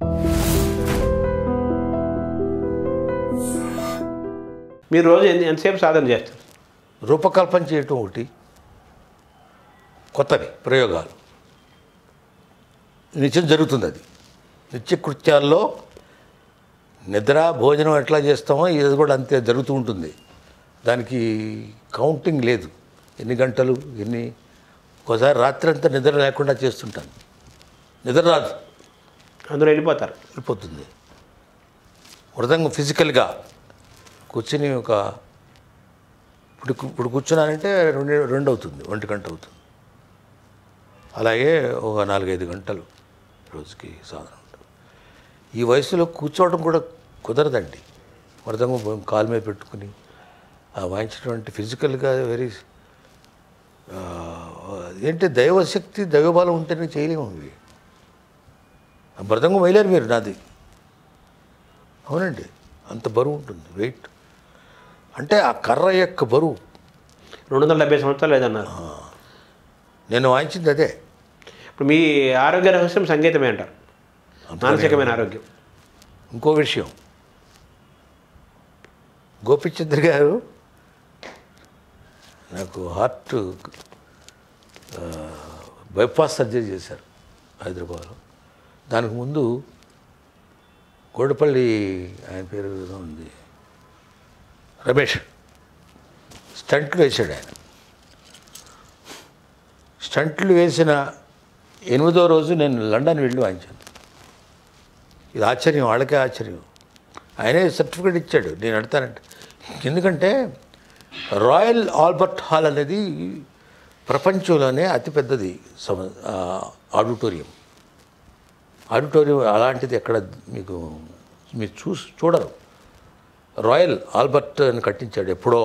మీరు రోజు ఎన్ని- ఎంతసేపు సాధన చేస్తారు రూపకల్పన చేయటం ఒకటి కొత్తవి ప్రయోగాలు నిత్యం జరుగుతుంది అది నిత్య కృత్యాల్లో నిద్ర భోజనం ఎట్లా చేస్తామో ఇది కూడా అంతే జరుగుతూ ఉంటుంది దానికి కౌంటింగ్ లేదు ఎన్ని గంటలు ఎన్ని ఒకసారి రాత్రి అంతా నిద్ర లేకుండా చేస్తుంటాను నిద్ర రాదు అందులో వెళ్ళిపోతారు వెళ్ళిపోతుంది మృదంగం ఫిజికల్గా కూర్చుని ఒక ఇప్పుడు ఇప్పుడు కూర్చున్నానంటే రెండు రెండు అవుతుంది ఒంటి గంట అవుతుంది అలాగే ఒక నాలుగైదు గంటలు రోజుకి సాధన ఉంటుంది ఈ వయసులో కూర్చోవడం కూడా కుదరదండి మృదంగం కాలు మీద పెట్టుకుని ఆ వాయించినటువంటి ఫిజికల్గా వెరీ ఆ, ఏంటి దైవశక్తి దైవబలం ఉంటేనే చేయలేము ఇవి ఆ మృదంగం వేయలేరు మీరు నాది అవునండి అంత బరువు ఉంటుంది వెయిట్ అంటే ఆ కర్ర యొక్క బరువు రెండు వందల డెబ్బై సంవత్సరాలు లేదన్నారు నేను వాయించింది అదే ఇప్పుడు మీ ఆరోగ్య రహస్యం సంగీతమే అంటారు మానసికమైన ఆరోగ్యం ఇంకో విషయం గోపిచంద్ర గారు నాకు హార్ట్ ఆ, బైపాస్ సర్జరీ చేశారు హైదరాబాద్లో దానికి ముందు గోడపల్లి ఆయన పేరు ఏదో ఉంది రమేష్ స్టంట్లు వేశాడు ఆయన స్టంట్లు వేసిన ఎనిమిదో రోజు నేను లండన్ వెళ్ళి వాయించాను ఇది ఆశ్చర్యం వాళ్ళకే ఆశ్చర్యం ఆయనే సర్టిఫికేట్ ఇచ్చాడు నేను అడతానంటే ఎందుకంటే రాయల్ ఆల్బర్ట్ హాల్ అనేది ప్రపంచంలోనే అతిపెద్దది సమ ఆ, ఆడిటోరియం ఆడిటోరియం అలాంటిది ఎక్కడ మీకు మీరు చూసి చూడరు రాయల్ ఆల్బర్ట్ అని కట్టించాడు ఎప్పుడో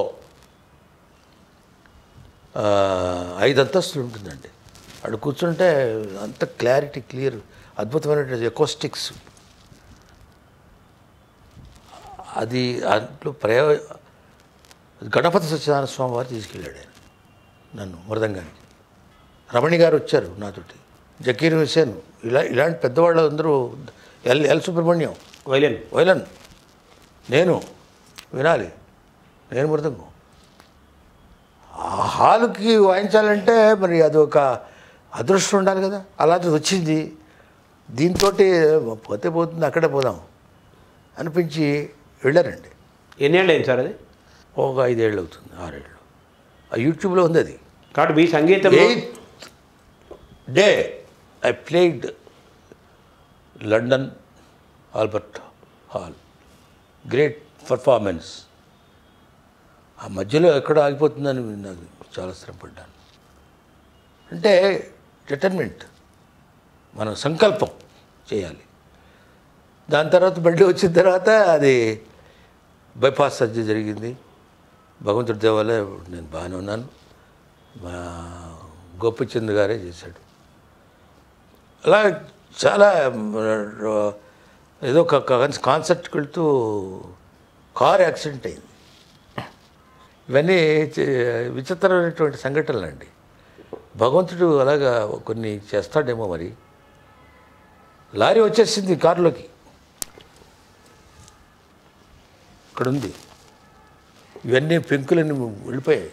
ఆ, ఐదు అంతస్తులు ఉంటుందండి అక్కడ కూర్చుంటే అంత క్లారిటీ క్లియర్ అద్భుతమైనటువంటి ఎకోస్టిక్స్ అది దాంట్లో ప్రయో గణపతి సత్యనారాయణ స్వామి వారు తీసుకెళ్ళాడు ఆయన నన్ను మృదంగానికి రమణి గారు వచ్చారు నాతోటి జకీర్ హుసేన్ ఇలా ఇలాంటి పెద్దవాళ్ళు అందరూ L L Subramaniam violin violin నేను వినాలి నేను మృదంగం ఆ హాలుకి వాయించాలంటే మరి అది ఒక అదృష్టం ఉండాలి కదా అలాంటిది వచ్చింది దీంతో పోతే పోతుంది అక్కడే పోదాం అనిపించి వెళ్ళారండి ఎన్నేళ్ళు అయింది సార్ అది ఒక ఐదేళ్ళు అవుతుంది ఆరేళ్ళు ఆ యూట్యూబ్లో ఉంది అది కాబట్టి మీ సంగీతం eighth day I played London Albert Hall great performance ఆ మధ్యలో ఎక్కడ ఆగిపోతుందని నాకు చాలా శ్రమపడ్డాను అంటే డిటర్మెంట్ మన సంకల్పం చేయాలి దాని తర్వాత మళ్ళీ వచ్చిన తర్వాత అది బైపాస్ సర్జరీ జరిగింది భగవంతుడి దేవాలే నేను బాగానే ఉన్నాను మా గోపిచంద్ గారే చేశాడు అలా చాలా మ, ఏదో ఒక కాన్సర్ట్కి వెళ్తూ కార్ యాక్సిడెంట్ అయింది ఇవన్నీ చే- విచిత్రమైనటువంటి సంఘటనలు అండి భగవంతుడు అలాగా కొన్ని చేస్తాడేమో మరి లారీ వచ్చేసింది కారులోకి ఇక్కడ ఉంది ఇవన్నీ పెంకులన్నీ వెళ్ళిపోయాయి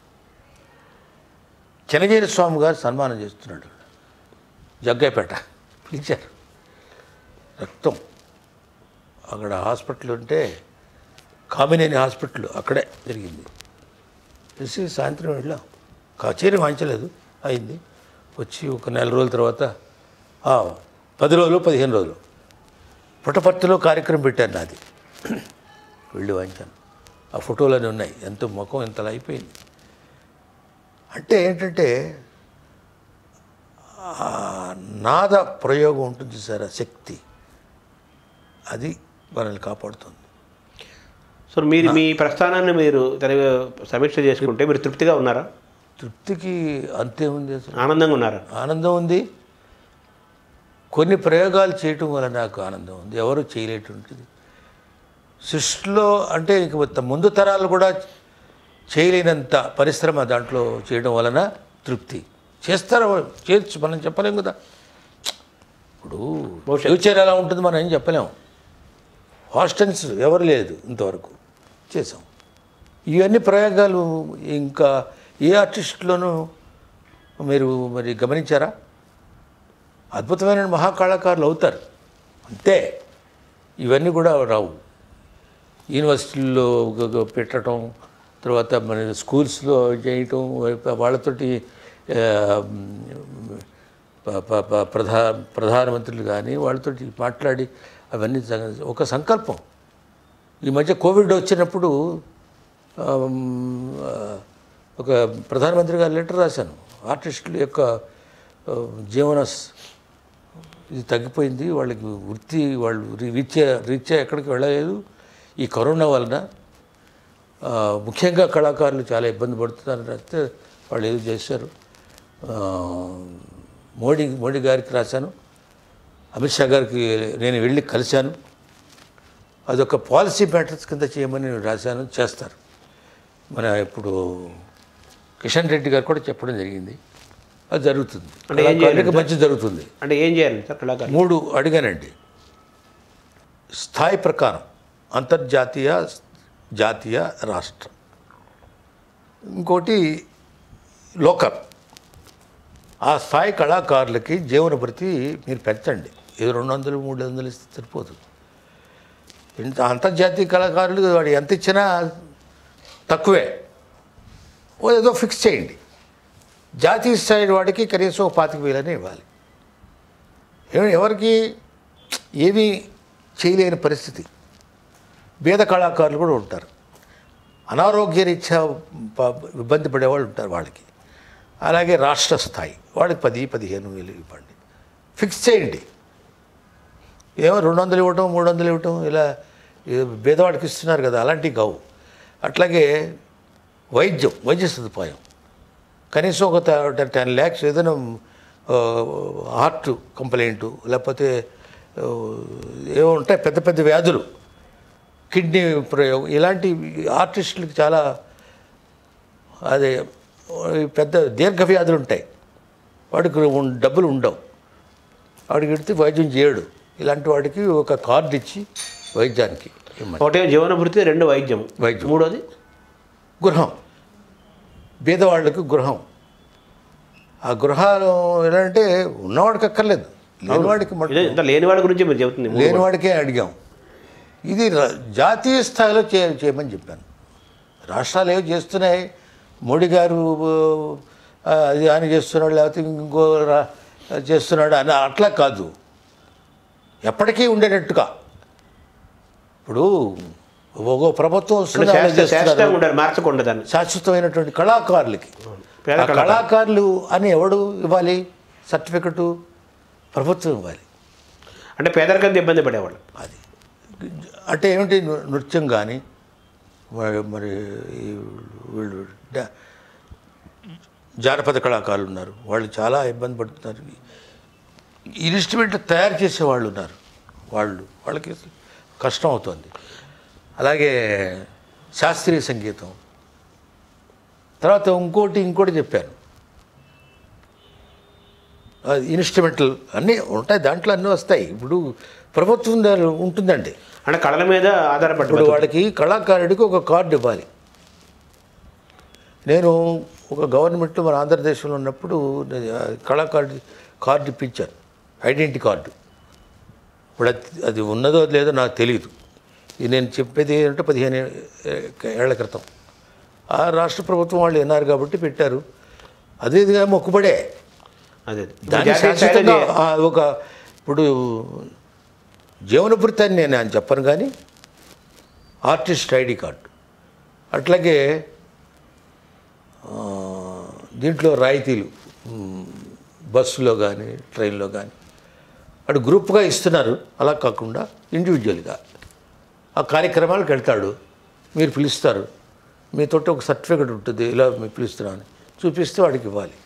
చెనగేరి స్వామి గారు సన్మానం చేస్తున్నాడు జగ్గైపేట పిలిచారు రక్తం అక్కడ హాస్పిటల్ ఉంటే కామినేని హాస్పిటల్ అక్కడే జరిగింది తెలిసి సాయంత్రం వెళ్ళాం కచేరీ వాయించలేదు అయింది వచ్చి ఒక నెల రోజుల తర్వాత ఆ, పది రోజులు పదిహేను రోజులు పుట్టపర్తిలో కార్యక్రమం పెట్టాను నాది వెళ్ళి వాయించాను ఆ ఫోటోలన్నీ ఉన్నాయి ఎంత ముఖం ఇంతలా అయిపోయింది అంటే ఏంటంటే ఆ నాద ప్రయోగం ఉంటుంది సార్ ఆ శక్తి అది మనల్ని కాపాడుతుంది సో మీరు మీ ప్రస్థానాన్ని మీరు తెర- సమీక్ష చేసుకుంటే మీరు తృప్తిగా ఉన్నారా తృప్తికి అంతే ఉంది అసలు ఆనందంగా ఉన్నారా ఆనందం ఉంది కొన్ని ప్రయోగాలు చేయటం వల్ల నాకు ఆనందం ఉంది ఎవరు చేయలేటువంటిది సృష్టిలో అంటే ఇంక మొత్తం ముందు తరాలు కూడా చేయలేనంత పరిశ్రమ దాంట్లో చేయడం వలన తృప్తి చేస్తారు చేయొచ్చు మనం చెప్పలేం కదా ఇప్పుడు భవిష్యత్తు. ఫ్యూచర్ ఎలా ఉంటుంది మనం ఏం చెప్పలేము హాస్టల్స్ ఎవరు లేదు ఇంతవరకు చేసాం ఇవన్నీ ప్రయోగాలు ఇంకా ఏ ఆర్టిస్ట్లోనూ మీరు మరి గమనించారా అద్భుతమైన మహాకళాకారులు అవుతారు అంతే ఇవన్నీ కూడా రావు యూనివర్సిటీల్లో గ- గ- పెట్టడం తర్వాత మన స్కూల్స్లో చేయటం వాళ్ళతోటి ఆ, ప- ప- ప- ప్రధా ప్రధానమంత్రులు కానీ వాళ్ళతోటి మాట్లాడి అవన్నీ జగ- ఒక సంకల్పం ఈ మధ్య కోవిడ్ వచ్చినప్పుడు ఆమ్, ఆ, ఒక ప్రధానమంత్రి గారు లెటర్ రాశాను ఆర్టిస్టుల యొక్క ఆ, జీవన స్- ఇది తగ్గిపోయింది వాళ్ళకి వృత్తి వాళ్ళు రీ- రీత్యా రీత్యా ఎక్కడికి వెళ్ళలేదు ఈ కరోనా వలన ఆ, ముఖ్యంగా కళాకారులు చాలా ఇబ్బంది పడుతున్నారని రాస్తే వాళ్ళు ఏదో చేశారు ఆ, మోడీ మోడీ గారికి రాశాను అమిత్ షా గారికి నేను వెళ్ళి కలిశాను అదొక పాలసీ మ్యాటర్స్ కింద చేయమని నేను రాశాను చేస్తారు మన ఇప్పుడు కిషన్ రెడ్డి గారు కూడా చెప్పడం జరిగింది అది జరుగుతుంది అంటే ఏం చేయాలి కళాకారులకు మంచి జరుగుతుంది అంటే ఏం చేయాలి సార్ కళాకారులు మూడు అడిగానండి స్థాయి ప్రకారం అంతర్జాతీయ జాతీయ రాష్ట్రం ఇంకోటి లోకల్ ఆ స్థాయి కళాకారులకి జీవన భృతి మీరు పెంచండి ఇది రెండు వందలు మూడు వందలు ఇస్తే సరిపోదు ఇంత అంతర్జాతీయ కళాకారులు వాడు ఎంత ఇచ్చినా తక్కువే ఓ ఏదో ఫిక్స్ చేయండి జాతీయ స్థాయి వాడికి కనీసం ఒక పాతిక వేలని ఇవ్వాలి ఏమి ఎవరికి ఏమీ చేయలేని పరిస్థితి పేద కళాకారులు కూడా ఉంటారు అనారోగ్య రీత్యా ప- ఇబ్బంది పడేవాళ్ళు ఉంటారు వాళ్ళకి అలాగే రాష్ట్ర స్థాయి వాళ్ళకి పది పదిహేను వేలు ఇవ్వండి ఫిక్స్ చేయండి ఏమో రెండు వందలు ఇవ్వటం మూడు వందలు ఇవ్వటం ఇలా ఏ పేదవాడికి ఇస్తున్నారు కదా అలాంటివి కావు అట్లాగే వైద్యం వైద్య సదుపాయం కనీసం ఒక టెన్ ల్యాక్స్ ఏదైనా ఆ, హార్ట్ కంప్లైంట్ లేకపోతే ఆ, ఏవో ఉంటాయి పెద్ద పెద్ద వ్యాధులు కిడ్నీ ప్రయోగం ఇలాంటి ఆర్టిస్టులకి చాలా అదే పెద్ద దీర్ఘ వ్యాధులు ఉంటాయి వాడికి ఉన్- డబ్బులు ఉండవు వాడికి ఇడితే వైద్యం చేయడు ఇలాంటి వాడికి ఒక కార్డు ఇచ్చి వైద్యానికి ఇవ్వమని. ఒకటే జీవన వృత్తి రెండు వైద్యం వైద్యం. మూడోది గృహం బీదవాళ్ళకి గృహం ఆ గృహాలు ఎలా అంటే ఉన్నవాడికి అక్కర్లేదు లేనివాడికి ఇదే మటుకు ఇంత లేని వాడి గురించి మీరు చెబుతుంది మూడు. లేనివాడికే అడిగాం ఇది ర- జాతీయ స్థాయిలో చే చేయమని చెప్పాను రాష్ట్రాలు ఏవో చేస్తున్నాయి మోడీ గారు ఆ, అది ఆయన చేస్తున్నాడు లేకపోతే ఇంకో రా- చేస్తున్నాడు అని అట్లా కాదు ఎప్పటికీ ఉండేటట్టుగా ఇప్పుడు ఒక ప్రభుత్వం అంటే వస్తుంది వాళ్ళు శాశ్వత- చేస్తున్నారు. శాశ్వతంగా ఉండాలి మార్చకుండా దాన్ని శాశ్వతమైనటువంటి కళాకారులకి పేద ఆ కళాకారులు అని ఎవడు ఇవ్వాలి సర్టిఫికెట్ ప్రభుత్వం ఇవ్వాలి అంటే పేదరికంతో ఇబ్బంది పడేవాళ్ళు అది అంటే ఏమిటి నృ- నృత్యం కానీ మరి మరి ఈ వీళ్ళు డా- జానపద కళాకారులు ఉన్నారు వాళ్ళు చాలా ఇబ్బంది పడుతున్నారు ఈ ఇన్స్ట్రుమెంట్ తయారు చేసే వాళ్ళు ఉన్నారు వాళ్ళు వాళ్ళకి కష్టం అవుతుంది అలాగే శాస్త్రీయ సంగీతం తర్వాత ఇంకోటి ఇంకోటి చెప్పాను అది ఇన్స్ట్రుమెంటల్ అన్నీ ఉంటాయి దాంట్లో అన్నీ వస్తాయి ఇప్పుడు ప్రభుత్వం దాని ఉంటుందండి అంటే కళల మీద ఆధారపడి ఇప్పుడు వాడికి కళాకారుడికి ఒక కార్డు ఇవ్వాలి నేను ఒక గవర్నమెంట్ మన ఆంధ్రదేశంలో ఉన్నప్పుడు నేను ఆ కళాకారుడి కార్డు ఇప్పించాను ఐడెంటిటీ కార్డు ఇప్పుడు అది అది ఉన్నదో లేదో నాకు తెలియదు ఇది నేను చెప్పేది ఏంటంటే పదిహేను ఏ- ఏళ్ల క్రితం ఆ రాష్ట్ర ప్రభుత్వం వాళ్ళు విన్నారు కాబట్టి పెట్టారు అదే ఇదిగా మొక్కుబడే అదే దాన్ని జాతీయ స్థాయిలో శాశ్వతంగా చే- ఆ, ఒక ఇప్పుడు జీవనభృతి అని నేను అని చెప్పను కానీ ఆర్టిస్ట్ ఐడి కార్డు అట్లాగే ఆ, దీంట్లో రాయితీలు మ్, బస్సులో కానీ ట్రైన్లో కానీ అటు గ్రూప్గా ఇస్తున్నారు అలా కాకుండా ఇండివిజువల్గా ఆ కార్యక్రమాలకు వెళ్తాడు మీరు పిలుస్తారు మీతోటి ఒక సర్టిఫికెట్ ఉంటుంది ఇలా మీరు పిలుస్తున్నాను చూపిస్తే వాడికి ఇవ్వాలి